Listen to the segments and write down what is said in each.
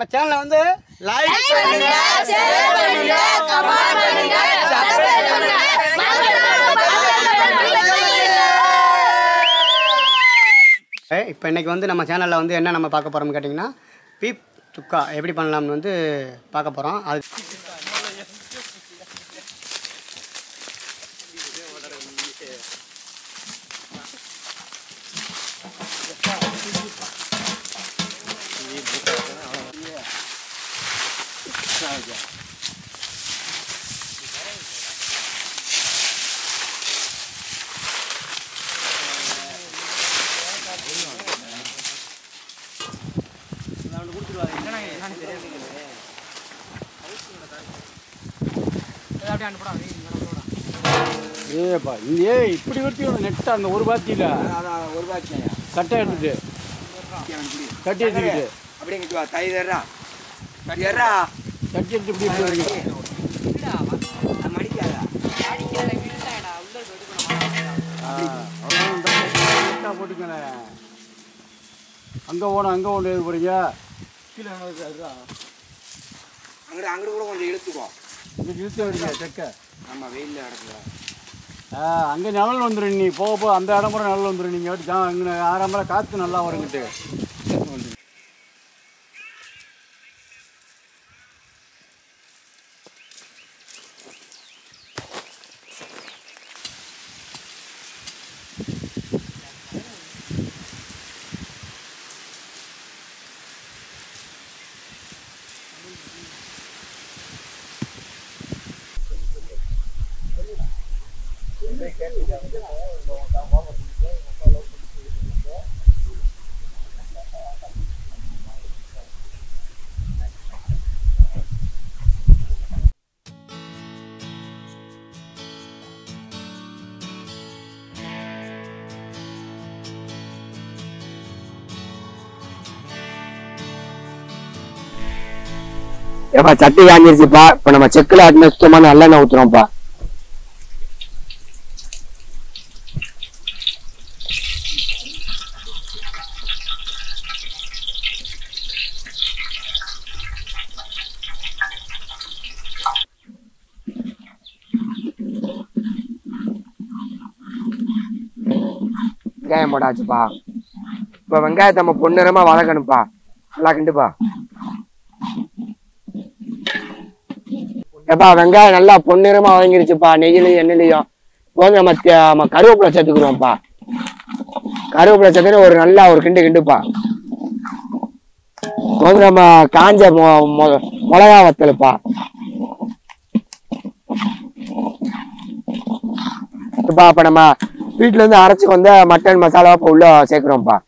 நம்ம சேனலை வந்து லைக் பண்ணுங்க இப்போ இன்னைக்கு வந்து நம்ம சேனலில் வந்து என்ன நம்ம பார்க்க போகிறோம்னு கேட்டிங்கன்னா பீப் சுக்கா எப்படி பண்ணலாம்னு வந்து பார்க்க போகிறோம் அது ஏப்பா இது ஏய் இப்படி வெட்டி நெட்டா அந்த ஒரு பாத்தியில ஒரு பாட்சியா கட்டை எடுத்துட்டு கட்டி எடுத்துக்கிட்டு அப்படியே இங்கிட்டு வா தை தர்றா ஏறா கட்டி எடுத்து இப்படி இப்படி வரீங்க மடிக்காதா போட்டுக்கல அங்க ஓடும் அங்க ஓடும் எது போறீங்க அங்கிட்டு அங்கிட்டு கூட கொஞ்சம் இழுத்துக்கோ இங்க இழுத்து வரீங்க தெக்க ஆமா வெயில்ல இடத்துல ஆ, அங்க நிழல் வந்துடும் நீ போக போக அந்த இடம் கூட நிழல் வந்துடும் நீங்க வாட்டி தான் அங்கே ஆரம்பர காத்து நல்லா வருங்கிட்டு ஏப்பா சட்டி காஞ்சிருச்சுப்பா இப்ப நம்ம செக்குல ஆட்டின சுத்தமான நல்லெண்ணெய் ஊத்துறோம்ப்பா வெங்காயம் போட்டாச்சுப்பா இப்ப வெங்காயத்தை நம்ம பொன்னிறமா வதக்கணும்ப்பா நல்லா கிண்டுப்பா ஏப்பா வெங்காயம் நல்லா பொன்னிறமா வதங்கிருச்சுப்பா நெய்யிலையும் எண்ணெயிலையும் இப்போ வந்து நம்ம தே- நம்ம கருவேப்பிலை சேர்த்துக்கிறோம்ப்பா கருவேப்பிலை சேர்த்துட்டு ஒரு நல்லா ஒரு கிண்டு கிண்டுப்பா இப்போ வந்து நம்ம காஞ்ச மொ- மொ- மிளகா வத்தலுப்பா இப்பா அப்ப நம்ம வீட்டுல இருந்து அரைச்சு வந்த மட்டன் மசாலா இப்ப உள்ள சேர்க்கிறோம்ப்பா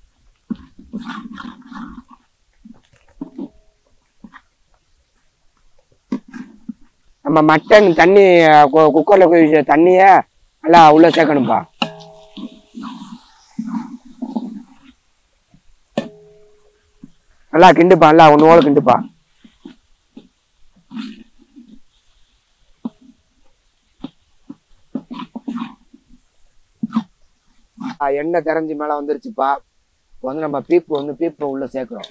நம்ம மட்டன் தண்ணி கு- குக்கர்ல கொதிச்ச தண்ணிய நல்லா உள்ள சேர்க்கணும்பா நல்லா கிண்டுப்பா நல்லா ஒன்று ஓட கிண்டுப்பா ஆ, எண்ணெய் தெரிஞ்சு மேல வந்துருச்சுப்பா இப்போ வந்து நம்ம பீப்பு வந்து பீப்பு உள்ள சேர்க்கிறோம்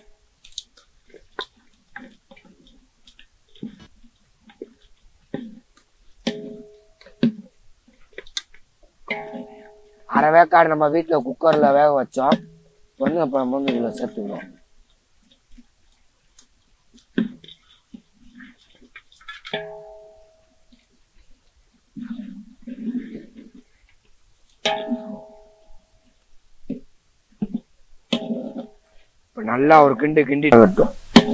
அரை வேக்காடு நம்ம வீட்டில் குக்கரில் வேக வச்சோம் இப்ப வந்து அப்போ நம்ம வந்து இதில் சேர்த்துக்கிறோம் இப்போ நல்லா ஒரு கிண்டு கிண்டி வரட்டும்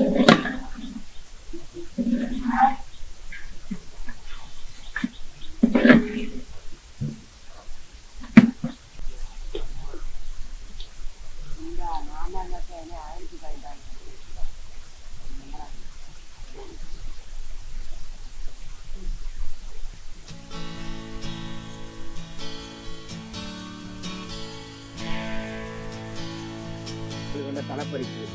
இது வந்து தலைப்பறிக்கு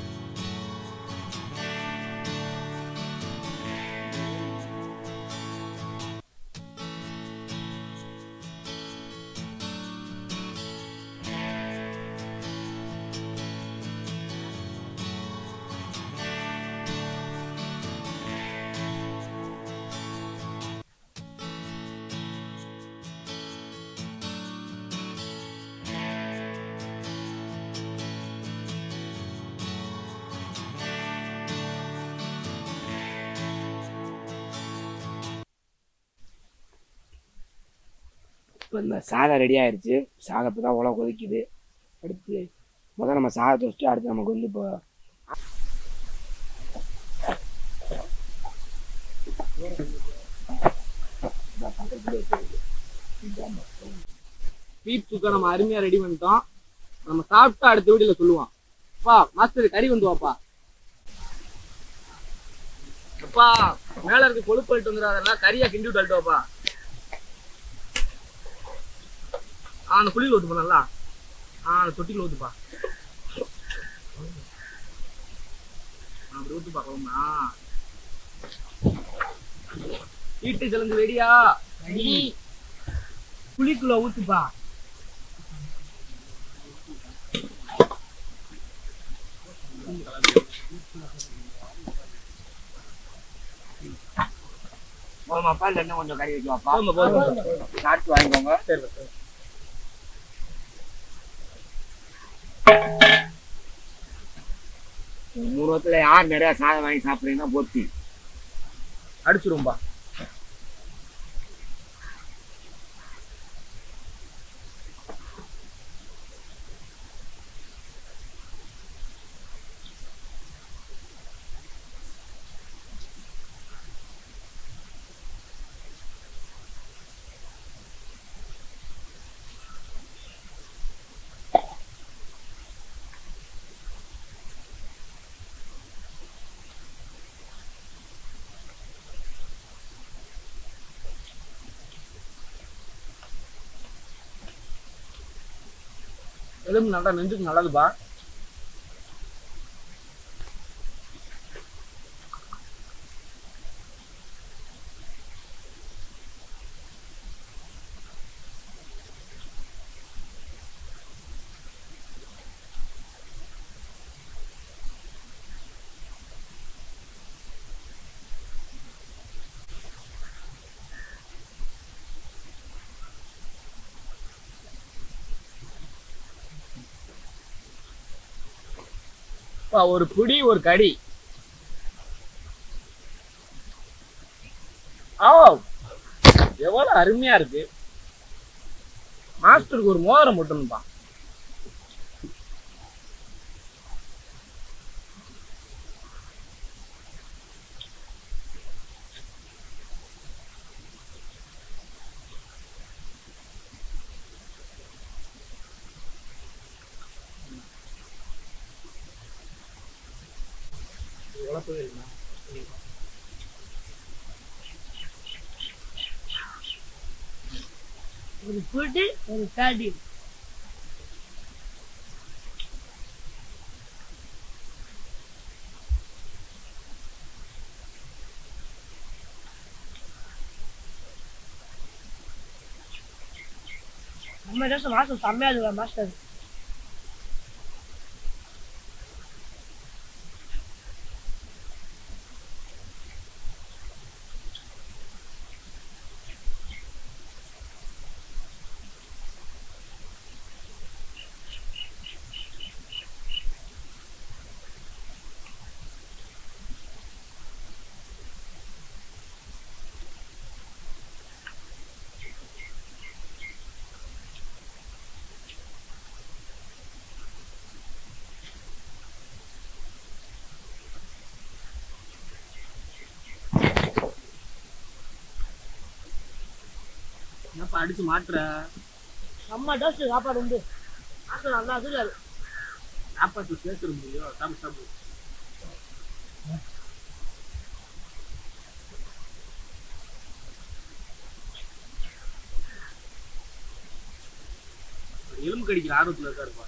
இப்போ இந்த சாதம் ரெடி ஆயிருச்சு சாதம் இப்போ தான் உலக கொதிக்குது அடுத்து முதல்ல நம்ம சாதத்தை வச்சுட்டு அடுத்து நமக்கு வந்து இப்போ பீப் சுக்கா நம்ம அருமையா ரெடி பண்ணிட்டோம் நம்ம சாப்பிட்டு அடுத்த வீடியோல சொல்லுவோம் அப்பா மாஸ்டர் கறி வந்து வாப்பா அப்பா மேல இருக்கு கொழுப்பு அழிட்டு வந்துடாதெல்லாம் கறியா கிண்டி விட்டு அழிட்டு வாப்பா ஆ அந்த குழியில் ஊத்துப்பா நல்லா ஆ அந்த தொட்டியில் ஊத்துப்பா ஆ, அப்படி ஊத்துப்பா குழம்பு ஆ வீட்டு சிலந்து வெடியா குழிக்குள்ள ஊத்துப்பா போதுமாப்பா இல்லை இன்னும் கொஞ்சம் கறி வைக்குவாப்பா போதும், போதும். சாப்பிட்டு வாங்கிக்கோங்க சரி சரி. மூணு வருஷத்துல யார் நிறைய சாதம் வாங்கி சாப்பிட்றீங்கன்னா போத்தி அடிச்சிரும்பா எலும்பு நல்லா நெஞ்சுக்கு நல்லதுப்பா அப்பா, ஒரு புடி ஒரு கடி ஆ எவ்வளவு அருமையா இருக்கு மாஸ்டருக்கு ஒரு மோதிரம் போட்டணும்பா ஒரு புடி ஒரு கடி நம்ம ஏதாச்சும் மாசம் செம்மையா இருக்கா மாஸ்டர் என்னப்பா அடிச்சு மாட்டுற நம்ம டோஸ்ட் சாப்பாடு உண்டு மாஸ்டர் நல்லா இருக்காரு சாப்பாட்டு பேசுற முடியும் சாப்பிட்டு சாப்பிடு எலும்பு கடிக்கிற ஆர்வத்துல இருக்காருப்பா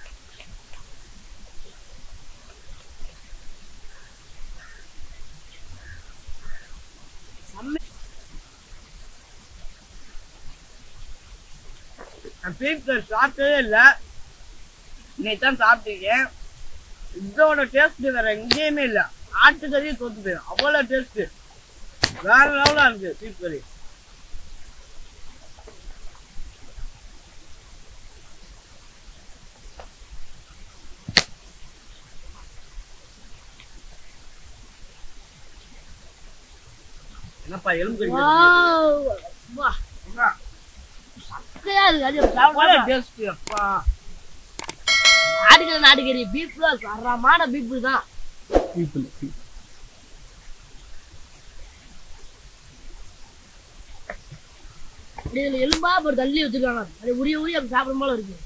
நான் பீப்கர் சாப்பிட்டதே இல்லை இன்னைக்கு தான் சாப்பிட்டீங்க இதோட டேஸ்ட் வேற எங்கேயுமே இல்லை ஆட்டுக்கறியே தோத்து போயிடும் அவ்வளோ டேஸ்ட் வேற லெவலாக இருக்கு பீப் கறி என்னப்பா எலும்பு கடிக்கிற வா இருக்கு அது சாப்பிட டேஸ்ட் அப்பா நாட்டுக்கறி நாட்டுக்கறி பீஃப்ல சரமான பீஃப் தான் அப்படி இதுல எலும்பா ஒரு தள்ளி வச்சிருக்காங்க அது உரிய உரிய அப்படி சாப்பிடும் போல இருக்கு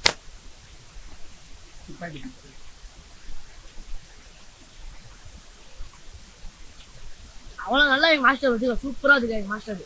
அவ்வளவு நல்லா எங்க மாஸ்டர் வச்சுக்க சூப்பரா இருக்கு எங்க மாஸ்டர்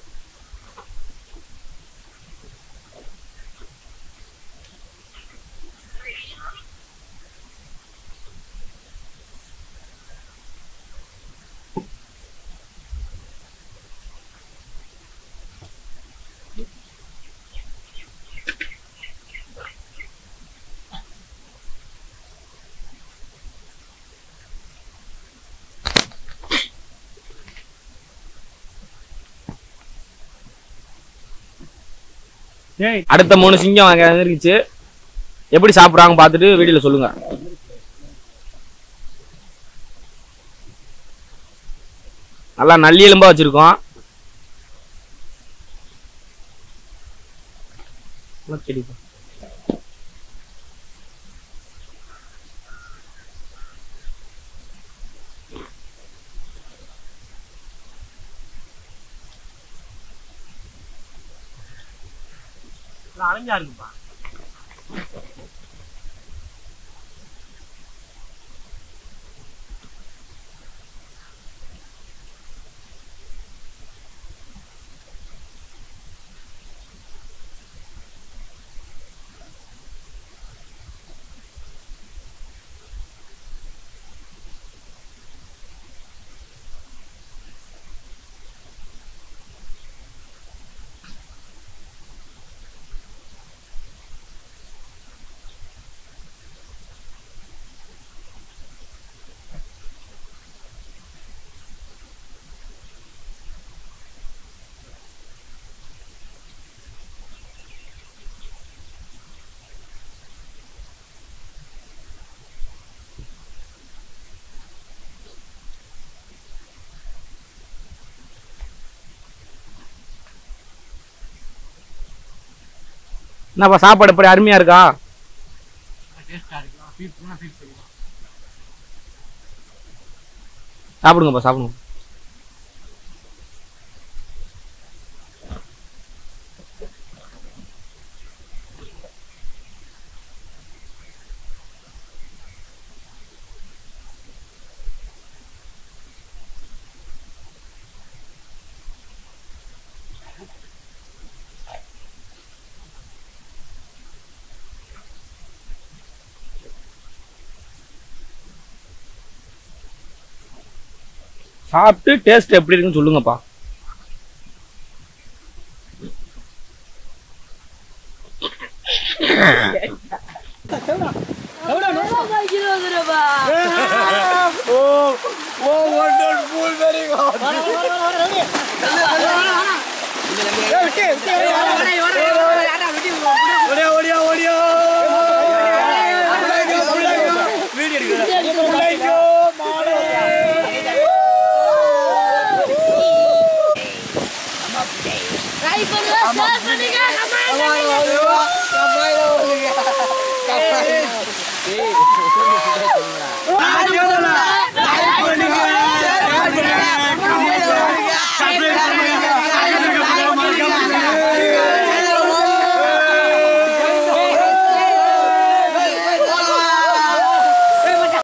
அடுத்த மூணு சிங்கம் அங்க இருந்துச்சு எப்படி சாப்பிடுறாங்க பார்த்துட்டு வீடியோல சொல்லுங்க நல்லா நல்லி எலும்பா வச்சிருக்கோம் நல்லா தெரியுது. அரைஞ்சா இருக்குப்பா என்னப்பா சாப்பாடு எப்படி அருமையா இருக்கா சாப்பிடுங்கப்பா சாப்பிடுங்க சாப்பிட்டு டேஸ்ட் எப்படி இருக்குன்னு சொல்லுங்கப்பா இருபது ரூபா ட்ரை பண்ணுங்க ஷேர் பண்ணுங்க கமெண்ட் பண்ணுங்க